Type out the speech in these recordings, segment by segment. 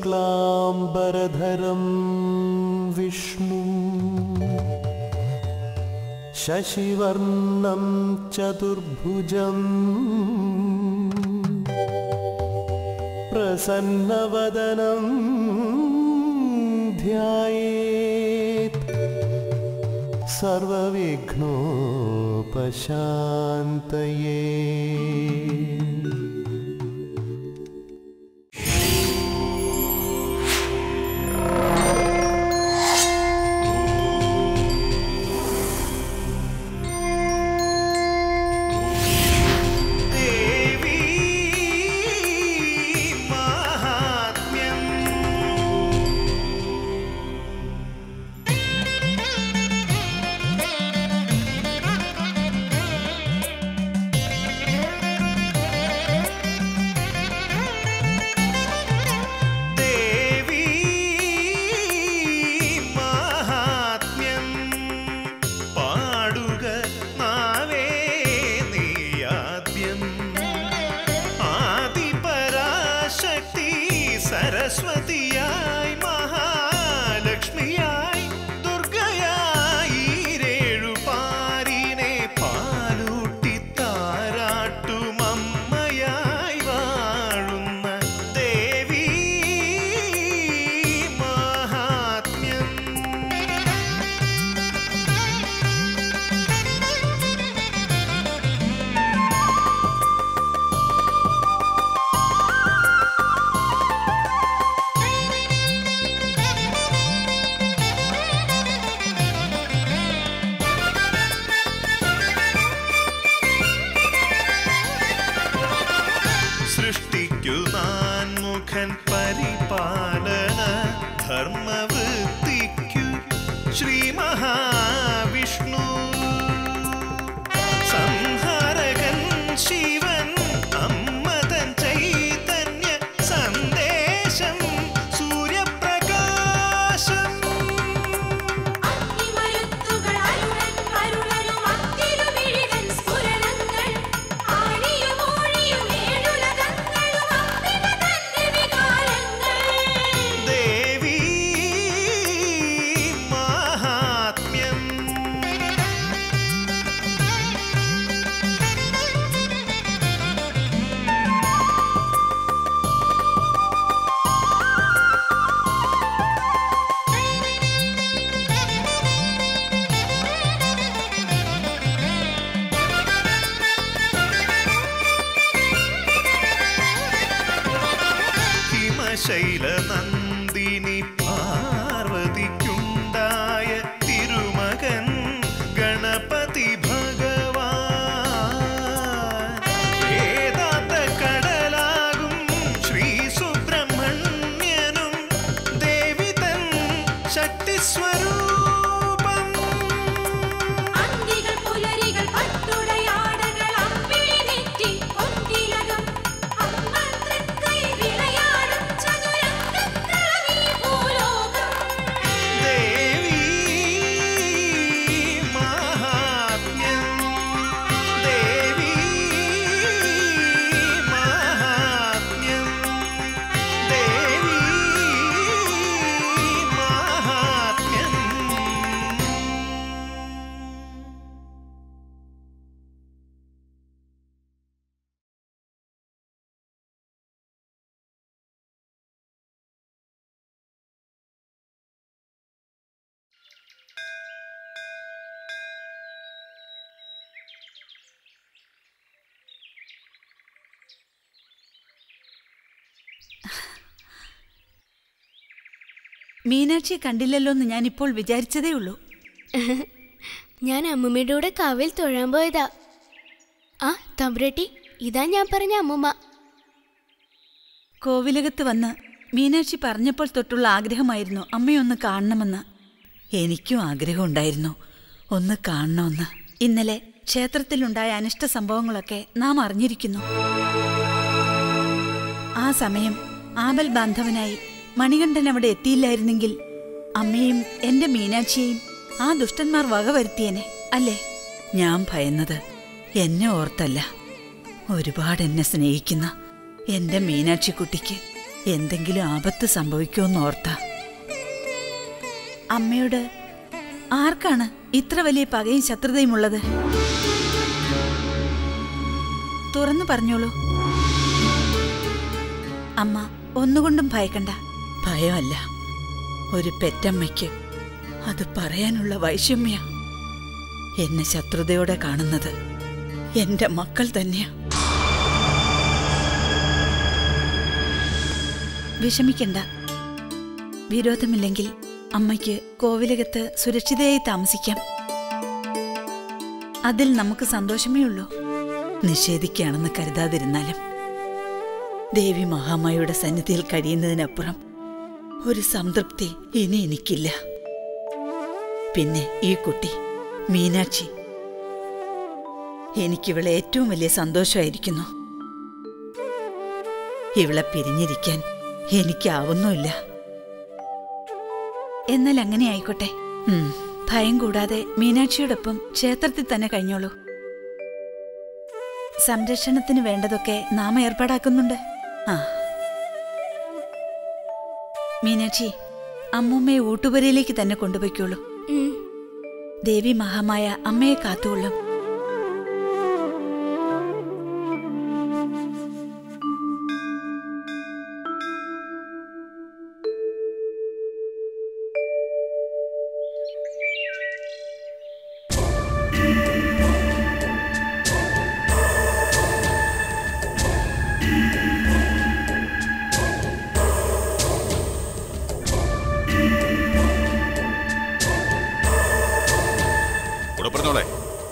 शुक्लाम्बरधरं विष्णु शशिवर्णं चतुर्भुजम् प्रसन्नवदनं ध्यायेत् सर्वविघ्नोपशान्तये ദേവി മഹാത്മ്യം ദേവി മഹാത്മ്യം പാടുക നാവേ നീയാദ്യം ആദിപരാശക്തി സരസ്വതിയായി മഹാലക്ഷ്മിയായി ദുർഗയായി രേഴുപാരിനെ പാലൂട്ടി താരാട്ടുമമ്മയായി വാഴുന്ന ദേവി മഹാത്മ്യം സൃഷ്ടിക്കു നാൻമുഖൻ പരിപാലന ധർമ്മവൃത്തിക്കു ശ്രീ മഹാവിഷ്ണു സംഹാരകൻ ശിവൻ അമ്മതൻ ചൈതന്യ സന്ദേശം സൂര്യപ്രകാശം അഗ്നിമരുത്തുകൾ അരുളൻ അരുളനും അത്തിരുമിഴിതൻ സ്ഫുരണങ്ങൾ ആഴിയും ഊഴിയും ഏഴുലകങ്ങളും അമ്പിക തന്റെ വികാരങ്ങൾ ദേവി മഹാത്മ്യം ഹിമശൈല നന്ദിനി പാർവതിക്കുണ്ടായ തിരുമകൻ ഗണപതി ഭഗവാൻ വേദാന്ത കടലാകും ശ്രീ സുബ്രഹ്മണ്യനും ദേവി തൻ ശക്തി സ്വരൂപം അന്തികൾ പുലരികൾ പട്ടുടയാടകൾ അമ്പിളി നെറ്റി പൊൻതിലകം അമ്മ തൃക്കൈ വിളയാടും ചതുരംഗക്കളമീ ഭൂലോകം ദേവി മഹാത്മ്യം ദേവി മഹാത്മ്യം ദേവി മഹാത്മ്യം മീനാക്ഷിയെ കണ്ടില്ലല്ലോ എന്ന് ഞാനിപ്പോൾ വിചാരിച്ചതേ ഉള്ളൂ ഞാൻ അമ്മൂമ്മയുടെ കൂടെ കാവിൽ തൊഴാൻ പോയതാ ആ തമ്പുരട്ടി ഇതാ ഞാൻ പറഞ്ഞ അമ്മൂമ്മ കോവിലകത്ത് വന്ന് മീനാക്ഷി പറഞ്ഞപ്പോൾ തൊട്ടുള്ള ആഗ്രഹമായിരുന്നു അമ്മയൊന്ന് കാണണമെന്ന് എനിക്കും ആഗ്രഹമുണ്ടായിരുന്നു ഒന്ന് കാണണമെന്ന് ഇന്നലെ ക്ഷേത്രത്തിലുണ്ടായ അനിഷ്ട സംഭവങ്ങളൊക്കെ നാം അറിഞ്ഞിരിക്കുന്നു ആ സമയം ആപൽ ബാന്ധവനായി മണികണ്ഠൻ അവിടെ എത്തിയില്ലായിരുന്നെങ്കിൽ അമ്മയും എന്റെ മീനാക്ഷിയെയും ആ ദുഷ്ടന്മാർ വകവരുത്തിയേനെ അല്ലേ ഞാൻ ഭയന്നത് എന്നെ ഓർത്തല്ല ഒരുപാട് എന്നെ സ്നേഹിക്കുന്ന എന്റെ മീനാക്ഷിക്കുട്ടിക്ക് എന്തെങ്കിലും ആപത്ത് സംഭവിക്കുമെന്ന് ഓർത്ത അമ്മയോട് ആർക്കാണ് ഇത്ര വലിയ പകയും ശത്രുതയും ഉള്ളത് തുറന്നു പറഞ്ഞോളൂ അമ്മ ഒന്നുകൊണ്ടും ഭയക്കണ്ട ഭയമല്ല ഒരു പെറ്റമ്മയ്ക്ക് അത് പറയാനുള്ള വൈഷമ്യ എന്നെ ശത്രുതയോടെ കാണുന്നത് എന്റെ മക്കൾ തന്നെയാ വിഷമിക്കണ്ട വിരോധമില്ലെങ്കിൽ അമ്മയ്ക്ക് കോവിലകത്ത് സുരക്ഷിതയായി താമസിക്കാം അതിൽ നമുക്ക് സന്തോഷമേ ഉള്ളൂ നിഷേധിക്കുകയാണെന്ന് കരുതാതിരുന്നാലും ദേവി മഹാമായുടെ സന്നിധിയിൽ കഴിയുന്നതിനപ്പുറം ഒരു സംതൃപ്തി ഇനി എനിക്കില്ല പിന്നെ ഈ കുട്ടി മീനാക്ഷി എനിക്കിവളെ ഏറ്റവും വലിയ സന്തോഷമായിരിക്കുന്നു ഇവളെ പിരിഞ്ഞിരിക്കാൻ എനിക്കാവുന്നുമില്ല എന്നാൽ അങ്ങനെ ആയിക്കോട്ടെ ഉം, ഭയം കൂടാതെ മീനാക്ഷിയോടൊപ്പം ക്ഷേത്രത്തിൽ തന്നെ കഴിഞ്ഞോളൂ സംരക്ഷണത്തിന് വേണ്ടതൊക്കെ നാം ഏർപ്പാടാക്കുന്നുണ്ട് ആ മീനാക്ഷി അമ്മൂമ്മയെ ഊട്ടുപുരയിലേക്ക് തന്നെ കൊണ്ടുപോയിക്കോളൂ ഉം. ദേവി മഹാമായ അമ്മയെ കാത്തുകൊള്ളും കൂടെ പറഞ്ഞോളെ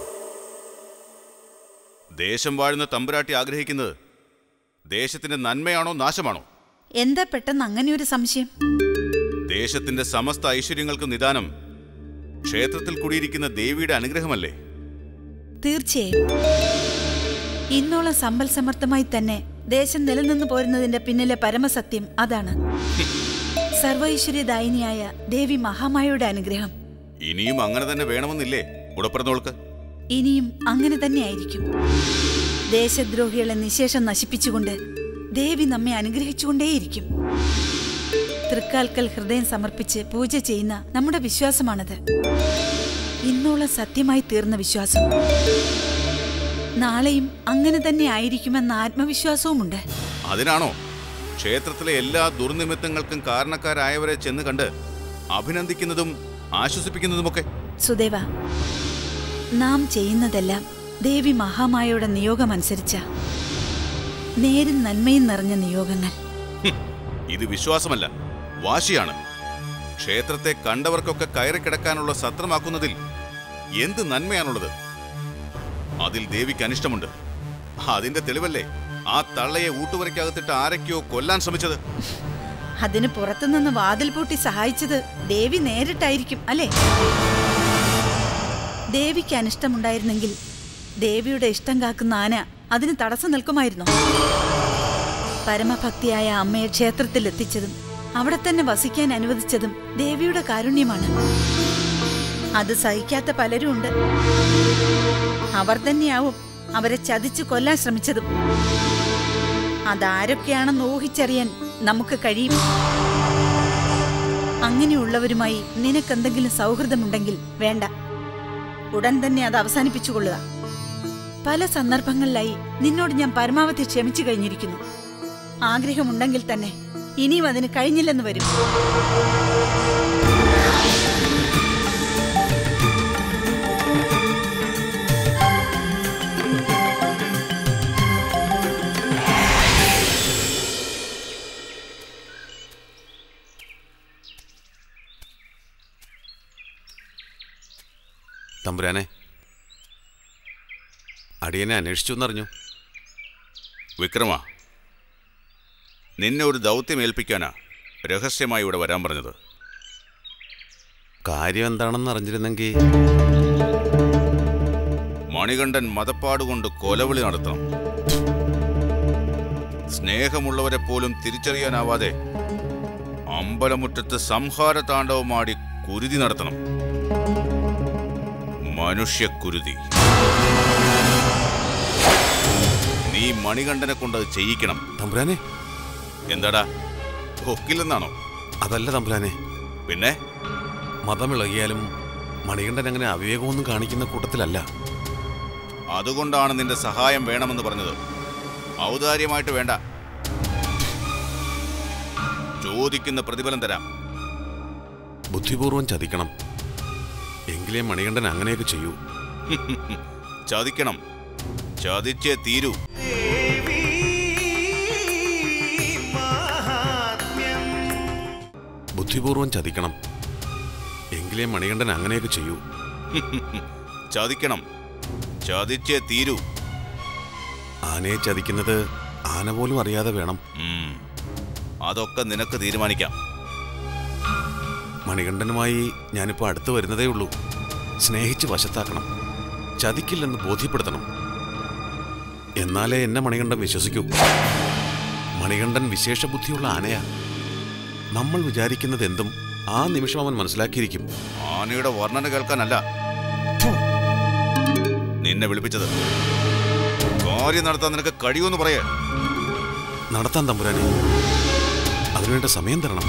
ദേശം വാഴുന്ന തമ്പുരാട്ടി ആഗ്രഹിക്കുന്നത് ദേശത്തിന്റെ നന്മയാണോ നാശമാണോ എന്താ പെട്ടെന്ന് അങ്ങനെ ഒരു സംശയം ദേശത്തിന്റെ സമസ്ത ഐശ്വര്യങ്ങൾക്ക് നിദാനം ക്ഷേത്രത്തിൽ കുടിയിരിക്കുന്ന ദേവിയുടെ അനുഗ്രഹമല്ലേ തീർച്ചയായും ഇന്നോളം സമ്പൽ സമർത്ഥമായി തന്നെ ദേശം നിലനിന്നു പോരുന്നതിന്റെ പിന്നിലെ പരമസത്യം അതാണ് സർവൈശ്വര്യദായിനിയായ ദേവി മഹാമായയുടെ അനുഗ്രഹം ഇനിയും അങ്ങനെ തന്നെ വേണമെന്നില്ലേ ഉടപ്പിറന്നോൾക്ക് ഇനിയും അങ്ങനെ തന്നെയായിരിക്കും ദേശദ്രോഹികളെ നിശേഷം നശിപ്പിച്ചുകൊണ്ട് ദേവി നമ്മെ അനുഗ്രഹിച്ചുകൊണ്ടേയിരിക്കും തൃക്കാൽക്കൽ ഹൃദയം സമർപ്പിച്ച് പൂജ ചെയ്യുന്ന നമ്മുടെ വിശ്വാസമാണത് ഇന്നോളം സത്യമായി തീർന്ന വിശ്വാസം നാളെയും അങ്ങനെ തന്നെ ആയിരിക്കുമെന്ന ആത്മവിശ്വാസവുമുണ്ട് അതിനാണോ ക്ഷേത്രത്തിലെ എല്ലാ ദുർനിമിത്തങ്ങൾക്കും കാരണക്കാരായവരെ ചെന്ന് കണ്ട് അഭിനന്ദിക്കുന്നതും ആശ്വസിപ്പിക്കുന്നതുമൊക്കെ സുദേവ നാം ചെയ്യുന്നതെല്ലാം ദേവി മഹാമായയുടെ നിയോഗമനുസരിച്ച നേരും നന്മയും നിറഞ്ഞ നിയോഗങ്ങൾ ഹും, ഇത് വിശ്വാസമല്ല വാശിയാണ് ക്ഷേത്രത്തെ കണ്ടവർക്കൊക്കെ കയറിക്കിടക്കാനുള്ള സത്രമാക്കുന്നതിൽ എന്ത് നന്മയാണുള്ളത് അതിൽ ദേവിക്ക് അനിഷ്ടമുണ്ട് അതിന്റെ തെളിവല്ലേ ആ തള്ളയെ ഊട്ടുവരയ്ക്കകത്തിട്ട് ആരൊക്കെയോ കൊല്ലാൻ ശ്രമിച്ചത് അതിന് പുറത്തുനിന്ന് വാതിൽ പൂട്ടി സഹായിച്ചത് ദേവി നേരിട്ടായിരിക്കും അല്ലേ ദേവിക്ക് അനിഷ്ടമുണ്ടായിരുന്നെങ്കിൽ ദേവിയുടെ ഇഷ്ടം കാക്കുന്ന ആന അതിന് തടസ്സം നിൽക്കുമായിരുന്നു പരമഭക്തിയായ അമ്മയെ ക്ഷേത്രത്തിൽ എത്തിച്ചതും അവിടെ തന്നെ വസിക്കാൻ അനുവദിച്ചതും ദേവിയുടെ കാരുണ്യമാണ് അത് സഹിക്കാത്ത പലരും ഉണ്ട് അവർ തന്നെയാവും അവരെ ചതിച്ചു കൊല്ലാൻ ശ്രമിച്ചതും അതാരൊക്കെയാണെന്ന് ഊഹിച്ചറിയാൻ നമുക്ക് കഴിയും അങ്ങനെയുള്ളവരുമായി നിനക്കെന്തെങ്കിലും സൗഹൃദമുണ്ടെങ്കിൽ വേണ്ട ഉടൻ തന്നെ അത് അവസാനിപ്പിച്ചുകൊള്ളുക പല സന്ദർഭങ്ങളിലായി നിന്നോട് ഞാൻ പരമാവധി ക്ഷമിച്ചു കഴിഞ്ഞിരിക്കുന്നു ആഗ്രഹമുണ്ടെങ്കിൽ തന്നെ ഇനിയും അതിന് കഴിഞ്ഞില്ലെന്ന് വരും തമ്പുരാനെ അടിയനെ അന്വേഷിച്ചു എന്നറിഞ്ഞു വിക്രമ നിന്നെ ഒരു ദൗത്യം ഏൽപ്പിക്കാനാ രഹസ്യമായി ഇവിടെ വരാൻ പറഞ്ഞത് കാര്യം എന്താണെന്ന് അറിഞ്ഞിരുന്നെങ്കിൽ മണികണ്ഠൻ മതപ്പാടുകൊണ്ട് കൊലവിളി നടത്തണം സ്നേഹമുള്ളവരെ പോലും തിരിച്ചറിയാനാവാതെ അമ്പലമുറ്റത്ത് സംഹാര താണ്ഡവമാടി കുരുതി നടത്തണം മനുഷ്യക്കുരുതി നീ മണികണ്ഠനെ കൊണ്ട് അത് ചെയ്യിക്കണം തമ്പുരാനെ എന്താടാ ഒക്കില്ലെന്നാണോ അതല്ല തമ്പുരാനെ പിന്നെ മതമിളകിയാലും മണികണ്ഠൻ അങ്ങനെ അവിവേകമൊന്നും കാണിക്കുന്ന കൂട്ടത്തിലല്ല അതുകൊണ്ടാണ് നിന്റെ സഹായം വേണമെന്ന് പറഞ്ഞത് ഔദാര്യമായിട്ട് വേണ്ട ചോദിക്കുന്ന പ്രതിഫലം തരാം ബുദ്ധിപൂർവം ചതിക്കണം എങ്കിലേ മണികണ്ഠൻ അങ്ങനെയൊക്കെ ചെയ്യൂ ചതിക്കണം ചതിച്ചേ തീരൂ ദേവി മാഹാത്മ്യം ബുദ്ധിപൂർവം ചതിക്കണം എങ്കിലേ മണികണ്ഠൻ അങ്ങനെയൊക്കെ ചെയ്യൂ ചതിക്കണം ചതിച്ചേ തീരൂ ആനയെ ചതിക്കുന്നത് ആന പോലും അറിയാതെ വേണം ഉം. അതൊക്കെ നിനക്ക് തീരുമാനിക്കാം മണികണ്ഠനുമായി ഞാനിപ്പോൾ അടുത്ത് വരുന്നതേ ഉള്ളൂ സ്നേഹിച്ച് വശത്താക്കണം ചതിക്കില്ലെന്ന് ബോധ്യപ്പെടുത്തണം എന്നാലേ എന്നെ മണികണ്ഠൻ വിശ്വസിക്കൂ മണികണ്ഠൻ വിശേഷ ബുദ്ധിയുള്ള ആനയാ നമ്മൾ വിചാരിക്കുന്നത് എന്തും ആ നിമിഷം അവൻ മനസ്സിലാക്കിയിരിക്കും ആനയുടെ വർണ്ണന കേൾക്കാനല്ല നിന്നെ വിളിപ്പിച്ചത് കാര്യം നടത്താൻ നിനക്ക് കഴിയുമെന്ന് പറയേ നടത്താൻ തമ്പുരാനെ അതിനുവേണ്ട സമയം തരണം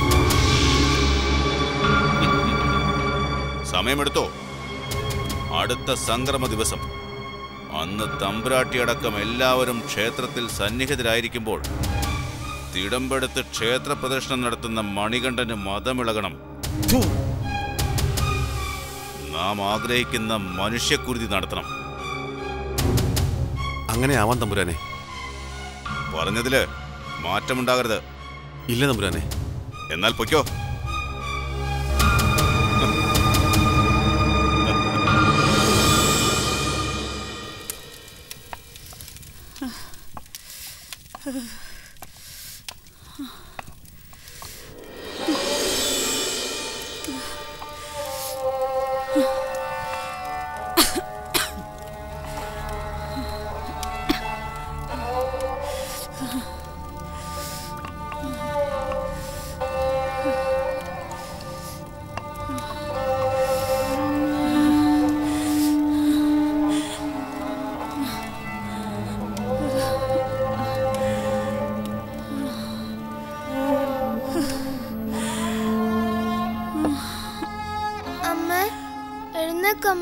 സമയമെടുത്തോ അടുത്ത സംക്രമ ദിവസം അന്ന് തമ്പ്രാട്ടിയടക്കം എല്ലാവരും ക്ഷേത്രത്തിൽ സന്നിഹിതരായിരിക്കുമ്പോൾ തിടമ്പെടുത്ത് ക്ഷേത്ര പ്രദർശനം നടത്തുന്ന മണികണ്ഠന് മതമിളകണം നാം ആഗ്രഹിക്കുന്ന മനുഷ്യക്കുരുതി നടത്തണം അങ്ങനെ ആവാൻ തമ്പുരാനെ പറഞ്ഞതില് മാറ്റമുണ്ടാകരുത് ഇല്ല തമ്പുരാനെ എന്നാൽ പൊയ്ക്കോ അമ്മ എഴുന്നേക്കമ്മ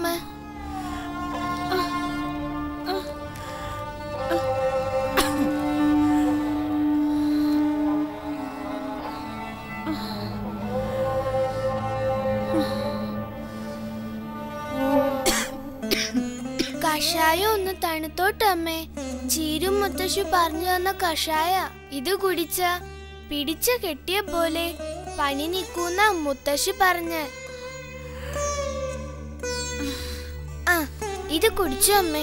കഷായം ഒന്ന് തണുത്തോട്ടമ്മേ ചീരും മുത്തശ്ശി പറഞ്ഞു തന്ന കഷായ ഇത് കുടിച്ച പിടിച്ച കെട്ടിയ പോലെ പനി നിക്കൂന്ന മുത്തശ്ശി പറഞ്ഞ് ആ ഇത് കുടിച്ചു അമ്മേ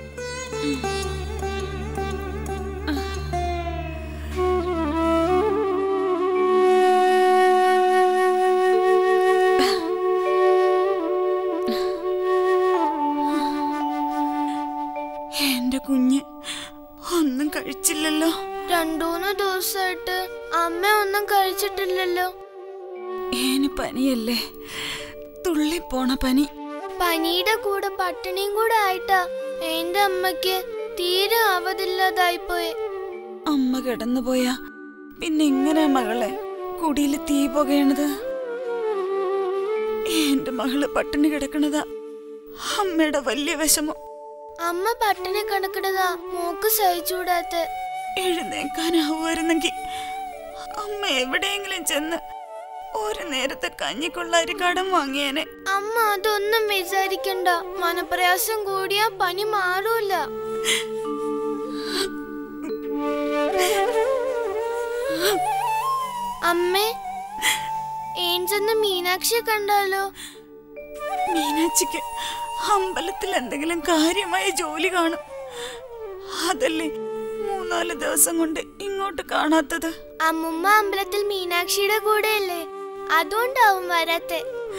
എന്റെ കുഞ്ഞ് ഒന്നും കഴിച്ചില്ലല്ലോ രണ്ടൂന്ന് ദിവസമായിട്ട് അമ്മ ഒന്നും കഴിച്ചിട്ടില്ലല്ലോ ഏന് പനിയല്ലേ തുള്ളിപ്പോണ പനി പനിയുടെ കൂടെ പട്ടിണിയും കൂടെ ആയിട്ടാ എന്റെ അമ്മയ്ക്ക് തീരെ ആവതില്ലാതായിപ്പോയെ അമ്മ കിടന്നുപോയാ പിന്നെ എങ്ങനെ മകളെ കുടിയിൽ തീ പുകയണത് എന്റെ മകള് പട്ടിണി കിടക്കണതാ അമ്മയുടെ വലിയ വിഷമം അമ്മ പട്ടിണി കിടക്കണതാ മോക്ക് സഹിച്ചൂടാത്ത എഴുന്നേക്കാനാവുമായിരുന്നെങ്കിൽ അമ്മ എവിടെയെങ്കിലും ചെന്ന് ഒരു നേരത്തെ കഞ്ഞിക്കുള്ള അരി കടം വാങ്ങിയേനെ അമ്മ അതൊന്നും വിചാരിക്കണ്ട മനപ്രയാസം കൂടിയാ പനി മാറൂല അമ്മേ ഏഞ്ചെന്ന് മീനാക്ഷിയെ കണ്ടാലോ മീനാക്ഷിക്ക് അമ്പലത്തിൽ എന്തെങ്കിലും കാര്യമായ ജോലി കാണും അതല്ലേ മൂന്നാല് ദിവസം കൊണ്ട് ഇങ്ങോട്ട് കാണാത്തത് അമ്മുമ്മ അമ്പലത്തിൽ മീനാക്ഷിയുടെ കൂടെയല്ലേ അതുകൊണ്ടാവും വരാത്തെ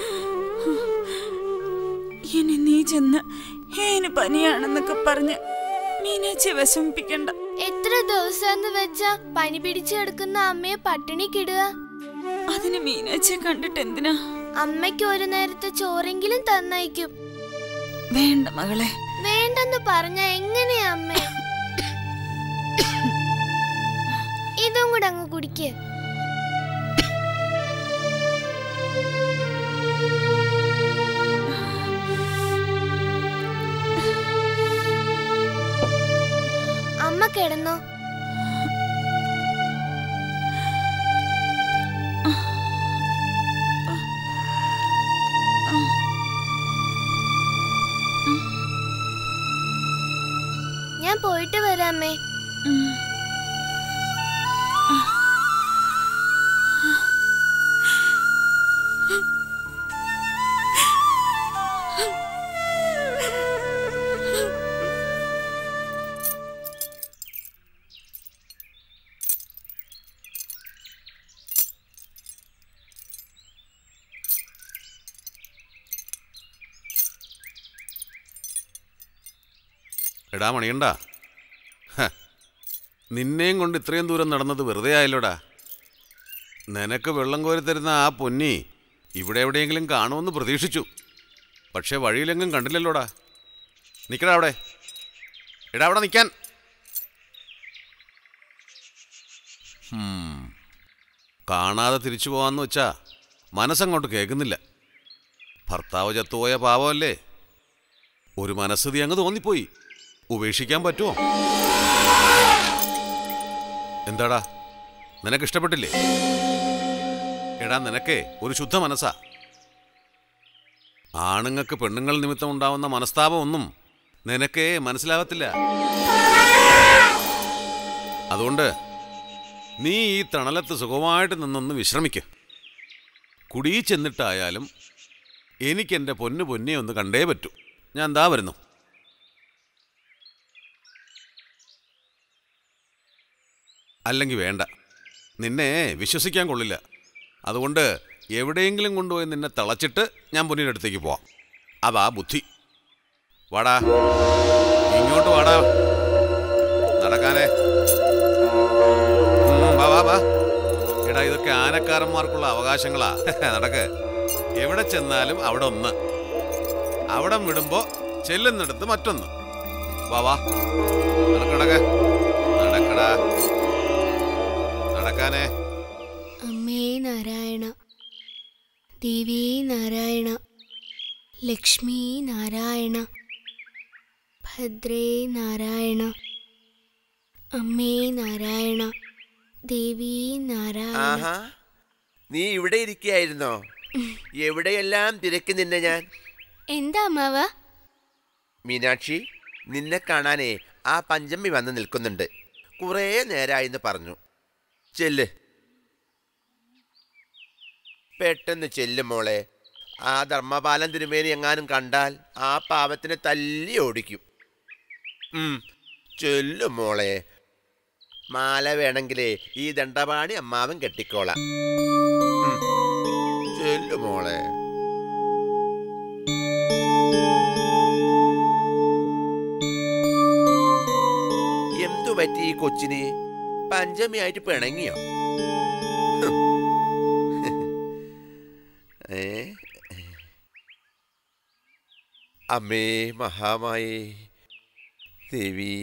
ഇനി നീ ചെന്ന് ഏന് പനിയാണെന്നൊക്കെ പറഞ്ഞ് മീനാക്ഷിയെ വിഷമിപ്പിക്കണ്ട എത്ര ദിവസമെന്ന് വെച്ചാ പനി പിടിച്ചു കിടക്കുന്ന അമ്മയെ പട്ടിണിക്കിടുക അതിന് മീനാക്ഷിയെ കണ്ടിട്ട് എന്തിനാ അമ്മയ്ക്ക് ഒരു നേരത്തെ ചോറെങ്കിലും തന്നയക്കും വേണ്ട മകളെ വേണ്ടെന്ന് പറഞ്ഞ എങ്ങനെയാ അമ്മേ ഇതും കൂടെ അങ്ങ് കുടിക്ക് കിടന്നോ ഞാൻ പോയിട്ട് വരാമേ എടാ മണിയണ്ട ഹ, നിന്നെയും കൊണ്ട് ഇത്രയും ദൂരം നടന്നത് വെറുതെ ആയല്ലോടാ നിനക്ക് വെള്ളം കോരി തരുന്ന ആ പൊന്നി ഇവിടെ എവിടെയെങ്കിലും കാണുമെന്ന് പ്രതീക്ഷിച്ചു പക്ഷെ വഴിയിലെങ്ങും കണ്ടില്ലല്ലോടാ നിക്കടാ അവിടെ എടാ അവിടെ നിൽക്കാൻ ഹും, കാണാതെ തിരിച്ചു പോവാന്ന് വെച്ചാ മനസ്സങ്ങോട്ട് കേൾക്കുന്നില്ല ഭർത്താവ് ചത്തുപോയ പാവമല്ലേ ഒരു മനസ്ഥിതി അങ്ങ് തോന്നിപ്പോയി ഉപേക്ഷിക്കാൻ പറ്റുമോ എന്താടാ നിനക്ക് ഇഷ്ടപ്പെട്ടില്ലേ എടാ നിനക്കേ ഒരു ശുദ്ധ മനസ്സാ ആണുങ്ങൾക്ക് പെണ്ണുങ്ങൾ നിമിത്തം ഉണ്ടാവുന്ന മനസ്താപം ഒന്നും നിനക്കേ മനസ്സിലാകത്തില്ല അതുകൊണ്ട് നീ ഈ തണലത്ത് സുഖമായിട്ട് നിന്നൊന്ന് വിശ്രമിക്ക് കുടിയിൽ ചെന്നിട്ടായാലും എനിക്കെൻ്റെ പൊന്നു പൊന്നിയെ ഒന്ന് കണ്ടേ പറ്റൂ ഞാൻ എന്താ വരുന്നു അല്ലെങ്കിൽ വേണ്ട നിന്നെ വിശ്വസിക്കാൻ കൊള്ളില്ല അതുകൊണ്ട് എവിടെയെങ്കിലും കൊണ്ടുപോയി നിന്നെ തളച്ചിട്ട് ഞാൻ പൊന്നിൻ്റെ അടുത്തേക്ക് പോവാം അതാ ബുദ്ധി വാടാ ഇങ്ങോട്ട് വാടാ നടക്കാനേ ഉം, വാ വാ വാ എടാ ഇതൊക്കെ ആനക്കാരന്മാർക്കുള്ള അവകാശങ്ങളാ നടക്ക് എവിടെ ചെന്നാലും അവിടെ ഒന്ന് അവിടം വിടുമ്പോ ചെല്ലുന്നിടത്ത് മറ്റൊന്ന് വാ വാ നടക്കടക നടക്കടാ നടക്കാനേ അമ്മേ നാരായണ ദേവി നാരായണ ലക്ഷ്മി നാരായണ ഭദ്രേ നാരായണ അമ്മേ നാരായണ ദേവി നാരായണ ആഹാ നീ ഇവിടെ ഇരിക്കുകയായിരുന്നോ എവിടെയെല്ലാം തിരക്കി നിന്നെ ഞാൻ എന്താ അമ്മാവ മീനാക്ഷി നിന്നെ കാണാനേ ആ പഞ്ചമി വന്ന് നിൽക്കുന്നുണ്ട് കുറേ നേരായെന്ന് പറഞ്ഞു ചെല്ല് പെട്ടെന്ന് ചെല്ല് മോളെ ആ ധർമ്മപാലൻ തിരുമേനി എങ്ങാനും കണ്ടാൽ ആ പാവത്തിനെ തല്ലി ഓടിക്കും ഉം, ചെല്ലു മോളെ മാല വേണമെങ്കിലേ ഈ ദണ്ഡപാണി അമ്മാവൻ കെട്ടിക്കോളാം ഉം, ചെല്ലു മോളെ എന്തു പറ്റി ഈ കൊച്ചിന് പഞ്ചമിയായിട്ട് പിണങ്ങിയോ ഹും. ഏ അമ്മേ മഹാമായി ദേവി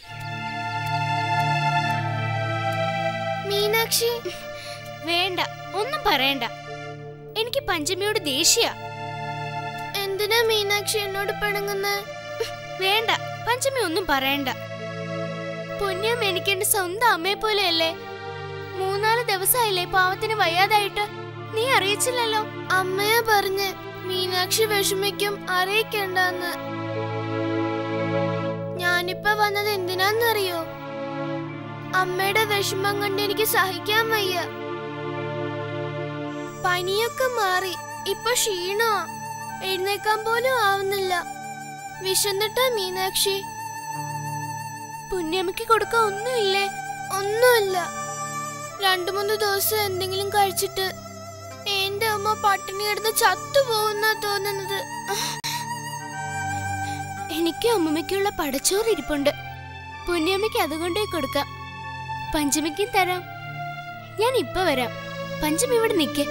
മീനാക്ഷി വേണ്ട ഒന്നും പറയണ്ട എനിക്ക് പഞ്ചമിയോട് ദേഷ്യ എന്തിനാ മീനാക്ഷി എന്നോട് പിണങ്ങുന്നത് വേണ്ട പഞ്ചമി ഒന്നും പറയണ്ട പൊന്നിയമ്മ എനിക്ക് എന്റെ സ്വന്തം അമ്മയെ പോലെയല്ലേ മൂന്നാല് ദിവസമായില്ലേ പാവത്തിന് വയ്യാതായിട്ട് നീ അറിയിച്ചില്ലല്ലോ അമ്മയെ പറഞ്ഞ് മീനാക്ഷി വിഷമിക്കും അറിയിക്കണ്ടെന്ന് ഞാനിപ്പോ വന്നത് എന്തിനാന്നറിയോ അമ്മയുടെ വിഷമം കണ്ട് എനിക്ക് സഹിക്കാൻ വയ്യ പനിയൊക്കെ മാറി ഇപ്പൊ ക്ഷീണോ എഴുന്നേക്കാൻ പോലും ആവുന്നില്ല വിശന്നിട്ടാ മീനാക്ഷി പുണ്യമ്മയ്ക്ക് കൊടുക്കാൻ ഒന്നുമില്ലേ ഒന്നുമില്ല രണ്ടു മൂന്ന് ദിവസം എന്തെങ്കിലും കഴിച്ചിട്ട് എന്റെ അമ്മ പട്ടിണി കിടന്ന് ചത്തുപോകുന്ന തോന്നുന്നത് എനിക്കും അമ്മമ്മയ്ക്കുള്ള പടച്ചോറ് ഇരിപ്പുണ്ട് പുണ്യമ്മയ്ക്ക് അതുകൊണ്ടേ കൊടുക്കാം പഞ്ചമിക്കും തരാം ഞാൻ ഇപ്പൊ വരാം പഞ്ചമി ഇവിടെ നിക്ക്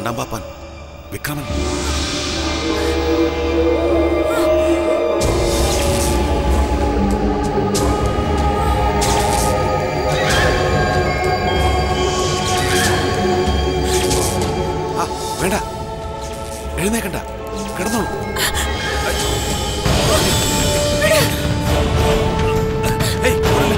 രണ്ടാം പാപ്പാൻ വിക്രമൻ ആ, വേണ്ട എഴുന്നേക്കണ്ട കിടന്നോളൂ ഏയ്, ഓടല്ലേ.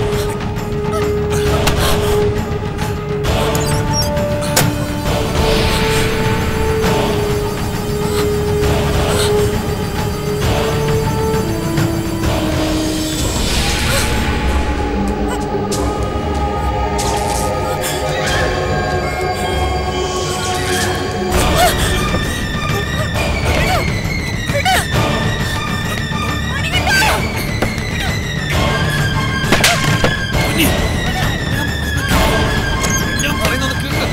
കുഞ്ഞി. ഞാൻ പറയുന്നത് കേൾക്ക്.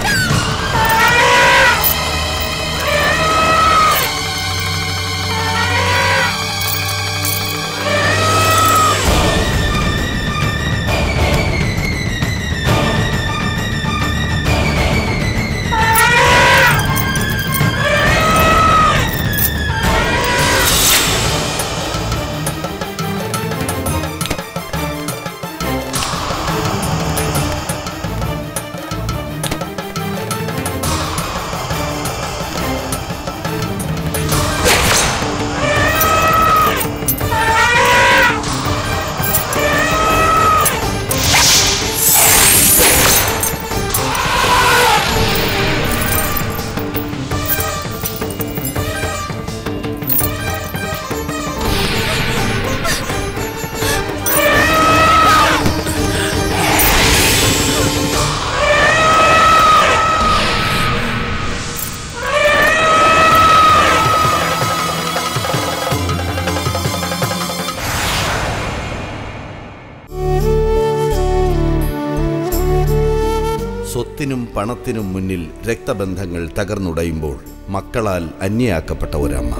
സ്വത്തിനും പണത്തിനും മുന്നിൽ രക്തബന്ധങ്ങൾ തകർന്നുടയുമ്പോൾ മക്കളാൽ അന്യയാക്കപ്പെട്ട ഒരമ്മ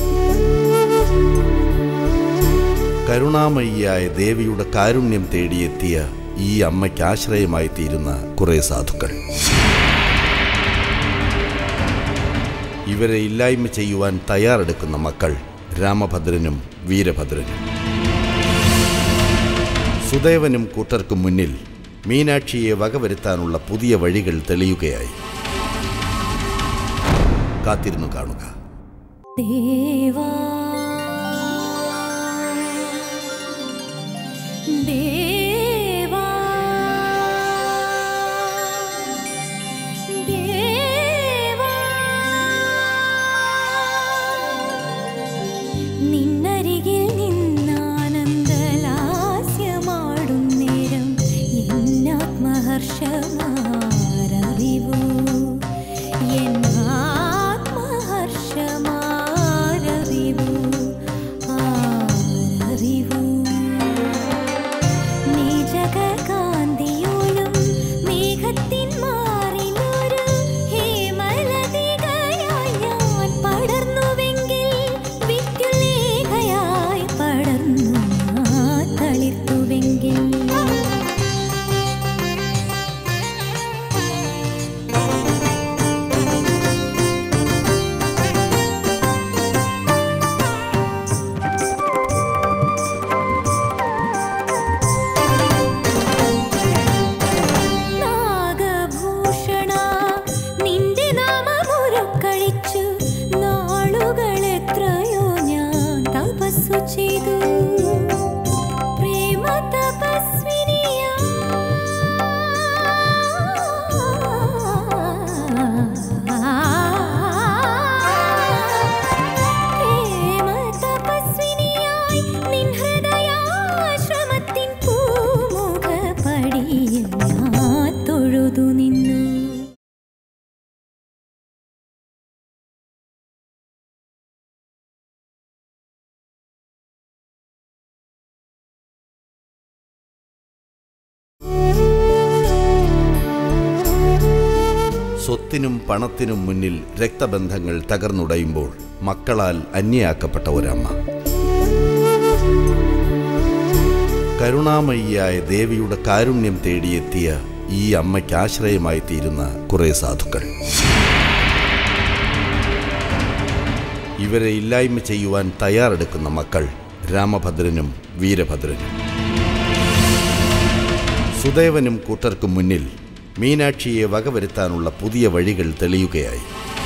കരുണാമയിയായ ദേവിയുടെ കാരുണ്യം തേടിയെത്തിയ ഈ അമ്മയ്ക്ക് ആശ്രയമായി തീരുന്ന കുറെ സാധുക്കൾ ഇവരെ ഇല്ലായ്മ ചെയ്യുവാൻ തയ്യാറെടുക്കുന്ന മക്കൾ രാമഭദ്രനും വീരഭദ്രനും സുദേവനും കൂട്ടർക്കും മുന്നിൽ മീനാക്ഷിയെ വകവരുത്താനുള്ള പുതിയ വഴികൾ തെളിയുകയായി കാത്തിരുന്നു കാണുക ദേവാ ദേവാ ദേവാ നിന്നരികിൽ നിന്നാനന്ദലാസ്യമാടും നേരം എന്നാത്മഹർഷമാരറിവൂ എന്നാത്മഹർഷമാരറിവൂ ആരറിവൂ നീജകാന്തിയോലും മേഘത്തിൻ മാറിലൊരു ഹേമലതികയായി ഞാൻ പടർന്നുവെങ്കിൽ വിദ്യുലേഖയായി പടർന്നു ഞാൻ തളിർത്തുവെങ്കിൽ നാഗഭൂഷണ നിന്റെ നാമമുരുക്കഴിച്ചു നാളുകൾ എത്രയോ ഞാൻ തപസ്സു ചെയ്തു പ്രേമ തപസ്വിനിയാ പ്രേമ തപസ്വിനിയായി നിൻ ഹൃദയാശ്രമത്തിൻ പൂമുഖപടിയിൽ ഞാൻ തൊഴുതു നിന്നു സ്വത്തിനും പണത്തിനും മുന്നിൽ രക്തബന്ധങ്ങൾ തകർന്നുടയുമ്പോൾ മക്കളാൽ അന്യയാക്കപ്പെട്ട ഒരമ്മ കരുണാമയിയായ ദേവിയുടെ കാരുണ്യം തേടിയെത്തിയ ഈ അമ്മയ്ക്ക് ആശ്രയമായി തീരുന്ന കുറെ സാധുക്കൾ ഇവരെ ഇല്ലായ്മ ചെയ്യുവാൻ തയ്യാറെടുക്കുന്ന മക്കൾ രാമഭദ്രനും വീരഭദ്രനും സുദേവനും കൂട്ടർക്കും മുന്നിൽ മീനാക്ഷിയെ വകവരുത്താനുള്ള പുതിയ വഴികൾ തെളിയുകയായി